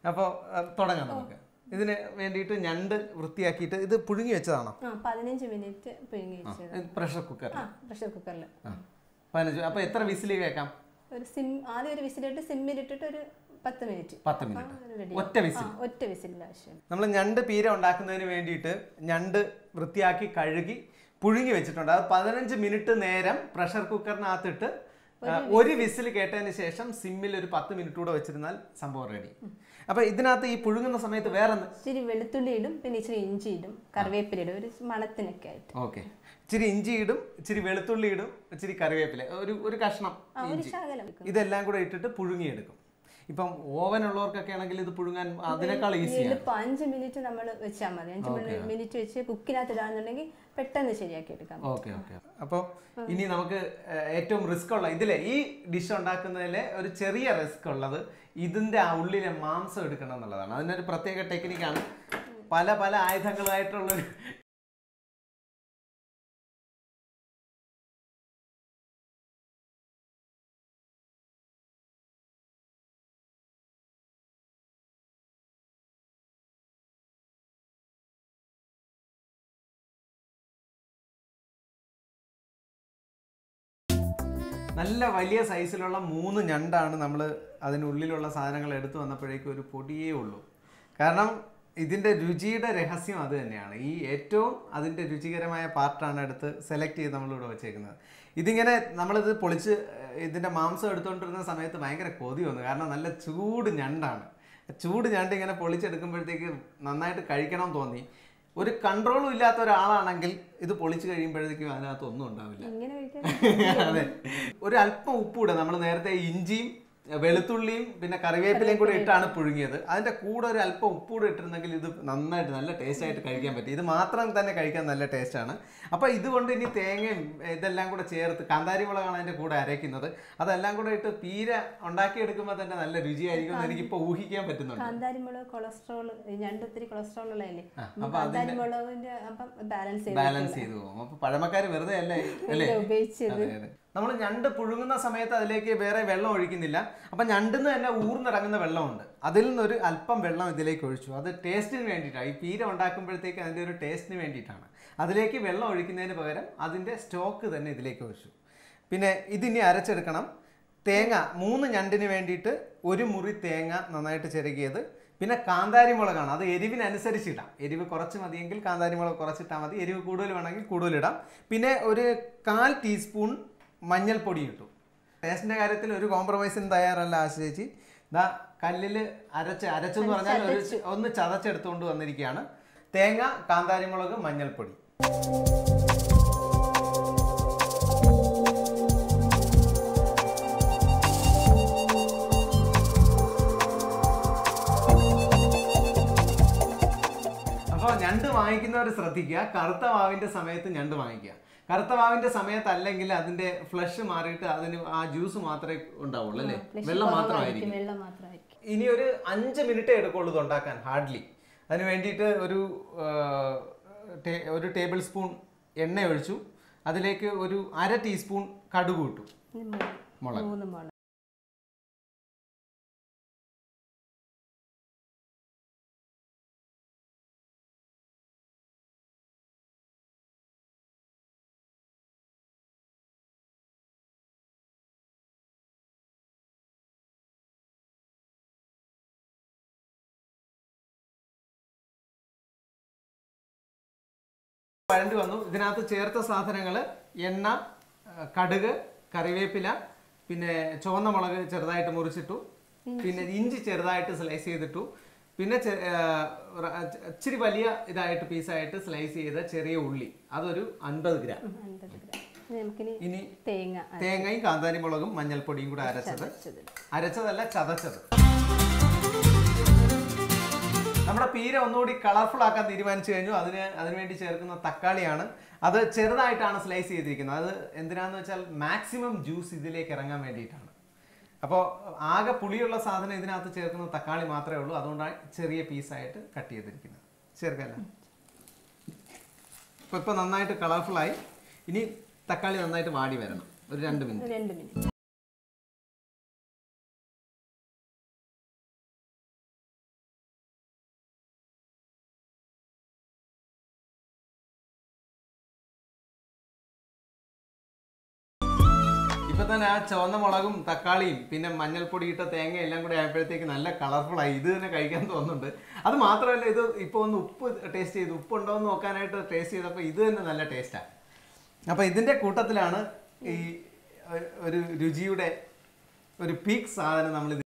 അപ്പോൾ തുടങ്ങാം നമുക്ക് ഇതിന് വേണ്ടിയിട്ട് ഞണ്ട് വൃത്തിയാക്കിയിട്ട് ഇത് പുഴുങ്ങി വെച്ചതാണോ ആ പതിനഞ്ച് മിനിറ്റ് പിഴുങ്ങി വെച്ചത് പ്രഷർ കുക്കർ ആ പ്രഷർ കുക്കറിൽ പതിനഞ്ച് അപ്പോൾ എത്ര വിസിൽ കേൾക്കാം ഒരു സിം ആദ്യം ഒരു വിസിലിട്ട് സിമ്മിലിട്ടിട്ട് ഒരു പത്ത് മിനിറ്റ് പത്ത് മിനിറ്റ് റെഡി ഒറ്റ വിസിൽ ഒറ്റ വിസിലിൻ്റെ ആവശ്യം നമ്മൾ ഞണ്ട് പീര ഉണ്ടാക്കുന്നതിന് വേണ്ടിയിട്ട് ഞണ്ട് വൃത്തിയാക്കി കഴുകി പുഴുങ്ങി വെച്ചിട്ടുണ്ട് അത് പതിനഞ്ച് മിനിറ്റ് നേരം പ്രഷർ കുക്കറിനകത്തിട്ട് ആ, ഒരു വിസിൽ കേട്ടതിന് ശേഷം സിമ്മിൽ ഒരു പത്ത് മിനിറ്റ് കൂടെ വെച്ചിരുന്നാൽ സംഭവം റെഡി അപ്പൊ ഇതിനകത്ത് ഈ പുഴുങ്ങുന്ന സമയത്ത് വേറെ ഇച്ചിരി വെളുത്തുള്ളി ഇടും പിന്നെ ഇച്ചിരി ഇഞ്ചി ഇടും കറിവേപ്പില ഇടും ഒരു മണത്തിനൊക്കെ ആയിട്ട് ഓക്കെ ഇച്ചിരി ഇഞ്ചി ഇടും ഇച്ചിരി വെളുത്തുള്ളി ഇടും ഇച്ചിരി കറിവേപ്പില ഒരു ഒരു കഷ്ണം ആ ഒരു ഇഞ്ചി ശകലം ഇതെല്ലാം കൂടെ ഇട്ടിട്ട് പുഴുങ്ങിയെടുക്കും ഇപ്പം ഓവൻ ഉള്ളവർക്കൊക്കെ ആണെങ്കിൽ ഇത് പുഴുങ്ങാൻ അതിനേക്കാൾ ഈസിയാണ് എളുപ്പം അഞ്ച് മിനിറ്റ് നമ്മൾ വെച്ചാൽ മതി അഞ്ച് മിനിറ്റ് വെച്ച് കുക്കിനകത്ത് ഇടാന്നുണ്ടെങ്കിൽ പെട്ടെന്ന് ശരിയാക്കി എടുക്കാം ഓക്കെ ഓക്കെ അപ്പോൾ ഇനി നമുക്ക് ഏഹ്, ഏറ്റവും റിസ്ക് ഉള്ള ഇതിലെ ഈ ഡിഷ് ഉണ്ടാക്കുന്നതിലെ ഒരു ചെറിയ റിസ്ക് ഉള്ളത് ഇതിന്റെ ആ ഉള്ളിലെ മാംസം എടുക്കണം എന്നുള്ളതാണ് അതിനൊരു പ്രത്യേക ടെക്നിക്കാണ് പല പല ആയുധങ്ങളായിട്ടുള്ള ഒരു നല്ല വലിയ സൈസിലുള്ള മൂന്ന് ഞണ്ടാണ് നമ്മൾ അതിനുള്ളിലുള്ള സാധനങ്ങൾ എടുത്തു വന്നപ്പോഴേക്കും ഒരു പൊടിയേ ഉള്ളൂ കാരണം ഇതിൻ്റെ രുചിയുടെ രഹസ്യം അത് തന്നെയാണ് ഈ ഏറ്റവും അതിൻ്റെ രുചികരമായ പാർട്ടാണ് എടുത്ത് സെലക്ട് ചെയ്ത് നമ്മളിവിടെ വെച്ചേക്കുന്നത് ഇതിങ്ങനെ നമ്മളിത് പൊളിച്ച് ഏഹ്, ഇതിൻ്റെ മാംസം എടുത്തുകൊണ്ടിരുന്ന സമയത്ത് ഭയങ്കര കൊതി വന്നു കാരണം നല്ല ചൂട് ഞണ്ടാണ് ചൂട് ഞണ്ട് ഇങ്ങനെ പൊളിച്ചെടുക്കുമ്പോഴത്തേക്ക് നന്നായിട്ട് കഴിക്കണം തോന്നി ഒരു കൺട്രോളും ഇല്ലാത്ത ഒരാളാണെങ്കിൽ ഇത് പൊളിച്ച് കഴിയുമ്പോഴത്തേക്കും അതിനകത്ത് ഒന്നും ഉണ്ടാവില്ല ഇങ്ങനെ കഴിക്കാൻ അതെ ഒരു അല്പം ഉപ്പൂടെ നമ്മൾ നേരത്തെ ഇഞ്ചിയും വെളുത്തുള്ളിയും പിന്നെ കറിവേപ്പിലയും കൂടെ ഇട്ടാണ് പുഴുങ്ങിയത് അതിന്റെ കൂടെ ഒരു അല്പം ഉപ്പൂടെ ഇട്ടിരുന്നെങ്കിൽ ഇത് നന്നായിട്ട് നല്ല ടേസ്റ്റ് ആയിട്ട് കഴിക്കാൻ പറ്റും ഇത് മാത്രം തന്നെ കഴിക്കാൻ നല്ല ടേസ്റ്റ് ആണ് അപ്പൊ ഇതുകൊണ്ട് ഇനി തേങ്ങയും ഇതെല്ലാം കൂടെ ചേർത്ത് കാന്താരി മുളകാണ് അതിന്റെ കൂടെ അരയ്ക്കുന്നത് അതെല്ലാം കൂടെ ഇട്ട് പീര ഉണ്ടാക്കിയെടുക്കുമ്പോൾ തന്നെ നല്ല രുചിയായിരിക്കും എന്ന് എനിക്കിപ്പോ ഊഹിക്കാൻ പറ്റുന്നുണ്ട് കാന്താരിമുളക് കൊളസ്ട്രോൾ ഞണ്ട് ഒത്തിരി കൊളസ്ട്രോൾ ഉള്ളതല്ലേ ആ, അപ്പം അപ്പൊ കാന്താരിമുളകിന്റെ അപ്പം ബാലൻസ് ചെയ്ത് ബാലൻസ് ചെയ്തു പോകും അപ്പൊ പഴമക്കാര് വെറുതെ അല്ലേ അല്ലേ ഉപയോഗിച്ചത് അതെ അതെ നമ്മൾ ഞണ്ട് പുഴുങ്ങുന്ന സമയത്ത് അതിലേക്ക് വേറെ വെള്ളം ഒഴിക്കുന്നില്ല അപ്പം ഞണ്ടിന്ന് തന്നെ ഊർന്നിറങ്ങുന്ന വെള്ളമുണ്ട് അതിൽ നിന്നൊരു അല്പം വെള്ളം ഇതിലേക്ക് ഒഴിച്ചു അത് ടേസ്റ്റിന് വേണ്ടിയിട്ടാണ് ഈ പീര ഉണ്ടാക്കുമ്പോഴത്തേക്ക് അതിൻ്റെ ഒരു ടേസ്റ്റിന് വേണ്ടിയിട്ടാണ് അതിലേക്ക് വെള്ളം ഒഴിക്കുന്നതിന് പകരം അതിൻ്റെ സ്റ്റോക്ക് തന്നെ ഇതിലേക്ക് ഒഴിച്ചു പിന്നെ ഇതിനി അരച്ചെടുക്കണം തേങ്ങ മൂന്ന് ഞണ്ടിന് വേണ്ടിയിട്ട് ഒരു മുറി തേങ്ങ നന്നായിട്ട് ചിരകിയത് പിന്നെ കാന്താരി മുളകാണ് അത് എരിവിനനുസരിച്ച് ഇടാം എരിവ് കുറച്ച് മതിയെങ്കിൽ കാന്താരി മുളക് കുറച്ചിട്ടാൽ മതി എരിവ് കൂടുതൽ വേണമെങ്കിൽ കൂടുതൽ ഇടാം പിന്നെ ഒരു കാൽ ടീസ്പൂൺ മഞ്ഞൾപ്പൊടി ഇട്ടു ടേസ്റ്റിൻ്റെ കാര്യത്തിൽ ഒരു കോംപ്രമൈസിന് തയ്യാറല്ല ആശ്രയിച്ച് ദാ കല്ലിൽ അരച്ച് അരച്ചെന്ന് പറഞ്ഞാൽ ഒരു ഒന്ന് ചതച്ചെടുത്തുകൊണ്ട് വന്നിരിക്കുകയാണ് തേങ്ങ കാന്താരി മുളക് മഞ്ഞൾപ്പൊടി അപ്പോൾ ഞണ്ട് വാങ്ങിക്കുന്നവർ ശ്രദ്ധിക്കുക കറുത്ത വാവിന്റെ സമയത്ത് ഞണ്ട് വാങ്ങിക്കുക കറുത്ത വാവിന്റെ സമയത്ത് അല്ലെങ്കിൽ അതിന്റെ ഫ്ലഷ് മാറിയിട്ട് അതിന് ആ ജ്യൂസ് മാത്രമേ ഉണ്ടാവുള്ളൂ അല്ലേ വെള്ളം മാത്രമായിരിക്കും വെള്ളം മാത്രമായിരിക്കും ഇനി ഒരു അഞ്ച് മിനിറ്റ് എടുക്കുള്ളൂ ഇത് ഉണ്ടാക്കാൻ ഹാർഡ്ലി അതിന് വേണ്ടിയിട്ട് ഒരു ആ, ടേ- ഒരു ടേബിൾ സ്പൂൺ എണ്ണ ഒഴിച്ചു അതിലേക്ക് ഒരു അര ടീസ്പൂൺ കടുക് ഇട്ടു ഇനി മുളക്. മുളക് മൂന്ന് മുളക് വഴണ്ടി വന്നു ഇതിനകത്ത് ചേർത്ത സാധനങ്ങൾ എണ്ണ ആ, കടുക് കറിവേപ്പില പിന്നെ ചുവന്ന മുളക് ചെറുതായിട്ട് മുറിച്ചിട്ടു പിന്നെ ഇഞ്ചി ചെറുതായിട്ട് സ്ലൈസ് ചെയ്തിട്ടു പിന്നെ ചെ- ആ, റ- ഇച്ചിരി വലിയ ഇതായിട്ട് പീസായിട്ട് സ്ലൈസ് ചെയ്ത ചെറിയ ഉള്ളി അതൊരു അൻപത് ഗ്രാം ഉം, അൻപത് ഗ്രാം ഇനി നമുക്കിനി ഇനി തേങ്ങ തേങ്ങയും കാന്താരി മുളകും മഞ്ഞൾപ്പൊടിയും കൂടെ അരച്ചത് അരച്ചത് അരച്ചതല്ല ചതച്ചത് നമ്മുടെ പീര ഒന്നുകൂടി കളർഫുൾ ആക്കാൻ തീരുമാനിച്ചു കഴിഞ്ഞു അതിന് അതിനുവേണ്ടി ചേർക്കുന്ന തക്കാളിയാണ് അത് ചെറുതായിട്ടാണ് സ്ലൈസ് ചെയ്തിരിക്കുന്നത് അത് എന്തിനാന്ന് വെച്ചാൽ മാക്സിമം ജ്യൂസ് ഇതിലേക്ക് ഇറങ്ങാൻ വേണ്ടിയിട്ടാണ് അപ്പോൾ ആകെ പുളിയുള്ള സാധനം ഇതിനകത്ത് ചേർക്കുന്ന തക്കാളി മാത്രമേ ഉള്ളൂ അതുകൊണ്ടാണ് ചെറിയ പീസായിട്ട് കട്ട് ചെയ്തിരിക്കുന്നത് ചേർക്കല്ല ഇപ്പോൾ ഇപ്പോൾ നന്നായിട്ട് കളർഫുള്ളായി ഇനി തക്കാളി നന്നായിട്ട് വാടി വരണം ഒരു രണ്ട് മിനിറ്റ് രണ്ട് മിനിറ്റ് തന്നെ ആ ചുവന്ന മുളകും തക്കാളിയും പിന്നെ മഞ്ഞൾപ്പൊടി ഇട്ട തേങ്ങ എല്ലാം കൂടെ ആയപ്പോഴത്തേക്ക് നല്ല കളർഫുൾ ആയി ഇത് തന്നെ കഴിക്കാൻ തോന്നുന്നുണ്ട് അത് മാത്രമല്ല ഇത് ഇപ്പോൾ ഒന്ന് ഉപ്പ് ടേസ്റ്റ് ചെയ്തു ഉപ്പ് ഉണ്ടോ എന്ന് നോക്കാനായിട്ട് ടേസ്റ്റ് ചെയ്തപ്പോൾ ഇത് തന്നെ നല്ല ടേസ്റ്റാണ് അപ്പോൾ ഇതിന്റെ കൂട്ടത്തിലാണ് ഈ ഒ- ഒരു രുചിയുടെ ഒരു പീക്ക് സാധനം നമ്മൾ ഇത്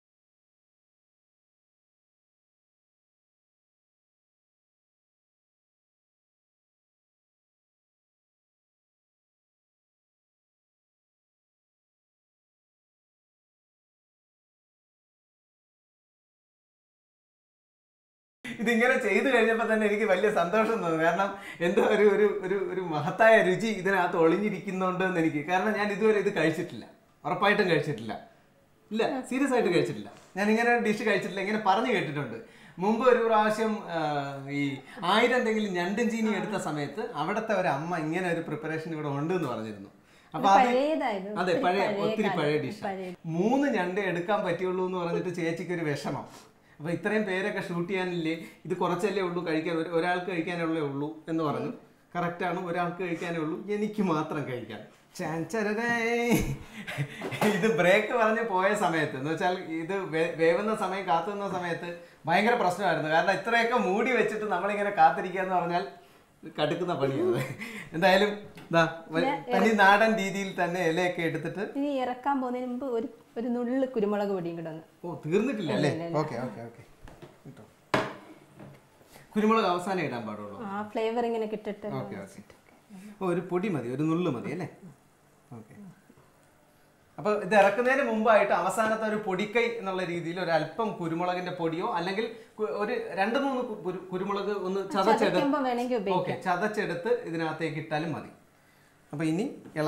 ഇതിങ്ങനെ ചെയ്തു കഴിഞ്ഞപ്പോൾ തന്നെ എനിക്ക് വലിയ സന്തോഷം തോന്നി കാരണം എന്തോ ഒരു ഒരു ഒരു ഒരു മഹത്തായ രുചി ഇതിനകത്ത് ഒളിഞ്ഞിരിക്കുന്നുണ്ട് എന്ന് എനിക്ക് കാരണം ഞാൻ ഇതുവരെ ഇത് കഴിച്ചിട്ടില്ല ഉറപ്പായിട്ടും കഴിച്ചിട്ടില്ല ഇല്ല സീരിയസ് ആയിട്ട് കഴിച്ചിട്ടില്ല ഞാൻ ഇങ്ങനെ ഡിഷ് കഴിച്ചിട്ടില്ല ഇങ്ങനെ പറഞ്ഞു കേട്ടിട്ടുണ്ട് മുമ്പ് ഒരു പ്രാവശ്യം ആ, ഈ ആയിരം എന്തെങ്കിലും ഞണ്ടും ചീനി എടുത്ത സമയത്ത് അവിടുത്തെ ഒരു അമ്മ ഇങ്ങനെ ഒരു പ്രിപ്പറേഷൻ ഇവിടെ ഉണ്ട് എന്ന് പറഞ്ഞിരുന്നു അപ്പൊ അത് പഴയതായിരുന്നു അതെ ഒത്തിരി പഴയ പഴയ ഒത്തിരി കാലം. പഴയ ഡിഷ് പഴയ മൂന്ന് ഞണ്ട് എടുക്കാൻ പറ്റുള്ളൂ എന്ന് പറഞ്ഞിട്ട് ചേച്ചിക്ക് ഒരു വിഷമം അപ്പൊ ഇത്രയും പേരൊക്കെ ഷൂട്ട് ചെയ്യാനില്ലേ ഇത് കുറച്ചല്ലേ ഉള്ളൂ കഴിക്കാൻ ഒരു- ഒരാൾക്ക് കഴിക്കാനുള്ളേ ഉള്ളൂ എന്ന് പറഞ്ഞു കറക്റ്റ് ആണ് ഒരാൾക്ക് കഴിക്കാനേ ഉള്ളൂ എനിക്ക് മാത്രം കഴിക്കാൻ ചാൻ ചരരേ. ഇത് ബ്രേക്ക് പറഞ്ഞ് പോയ സമയത്ത് എന്ന് വെച്ചാൽ ഇത് വേ- വേവുന്ന സമയം കാത്തുന്ന സമയത്ത് ഭയങ്കര പ്രശ്നമായിരുന്നു കാരണം ഇത്രയൊക്കെ മൂടി വെച്ചിട്ട് നമ്മളിങ്ങനെ കാത്തിരിക്കുക എന്ന് പറഞ്ഞാൽ കടുക്കുന്ന പണിയാണ് എന്തായാലും ഇതാ വ- തനി നാടൻ രീതിയിൽ തന്നെ ഇലയൊക്കെ എടുത്തിട്ട് ഇനി ഇറക്കാൻ പോകുന്നതിന് മുമ്പ് ഒരു ഒരു നുള്ളു കുരുമുളക് പൊടിയും കൂടെ ഒന്ന് ഓ തീർന്നിട്ടില്ല അല്ലേ ഓക്കെ ഓക്കെ ഓക്കെ കേട്ടോ കുരുമുളക് അവസാനം ഇടാൻ പാടുള്ളൂ ആ ഫ്ലേവർ ഇങ്ങനെ കിട്ടിട്ട് ഓക്കെ ഓക്കെ ഓ ഒരു പൊടി മതി ഒരു നുള്ളു മതി അല്ലേ ഓക്കെ അപ്പൊ ഇത് ഇറക്കുന്നതിന് മുമ്പായിട്ട് അവസാനത്തെ ഒരു പൊടിക്കൈ എന്നുള്ള രീതിയിൽ ഒരു അല്പം കുരുമുളകിന്റെ പൊടിയോ അല്ലെങ്കിൽ കു- ഒരു രണ്ട് മൂന്ന് കു- കുരു- കുരുമുളക് ഒന്ന് ചതച്ചെടുത്ത് ചതയ്ക്കുമ്പോൾ വേണമെങ്കിൽ ഉപയോഗിക്കാം ഓക്കെ ചതച്ചെടുത്ത് ഇതിനകത്തേക്ക് ഇട്ടാലും മതി അപ്പൊ ഇനി ഇള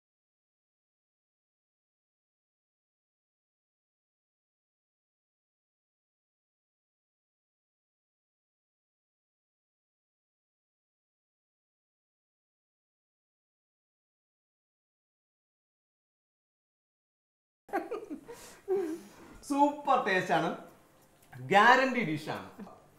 സൂപ്പർ ടേസ്റ്റ് ആണ് ഗ്യാരണ്ടി ഡിഷാണ്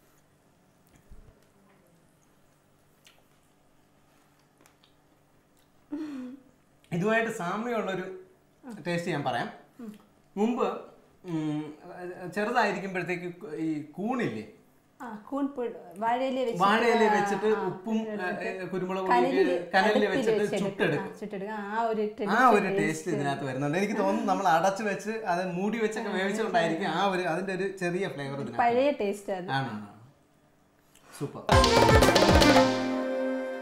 ഇതുമായിട്ട് സാമ്യമുള്ളൊരു ടേസ്റ്റ് ഞാൻ പറയാം മുമ്പ് ഉം, ചെറുതായിരിക്കുമ്പോഴത്തേക്ക് ഈ കൂണില്ലേ ആ കൂൺ പൊ- വാഴയില വെച്ച് വാഴയില വെച്ചിട്ട് ഉപ്പും ഏ, കുരുമുളക് കനലില് കനലിൽ അടുപ്പില് വെച്ചിട്ട് വെച്ചെടുക്കും. ചുട്ടെടുക്കും ആ, ചുട്ടെടുക്കും ആ ഒരു ആ ഒരു ടേസ്റ്റ് ഇതിനകത്ത് വരുന്നുണ്ട് എനിക്ക് തോന്നുന്നു നമ്മൾ അടച്ചു വെച്ച് അത് മൂടി വെച്ചൊക്കെ വേവിച്ചുകൊണ്ടായിരിക്കും ആ ഒരു അതിന്റെ ഒരു ചെറിയ ഫ്ലേവർ ഇതിനകത്ത് പഴയ ടേസ്റ്റ് അത് ആണ് സൂപ്പർ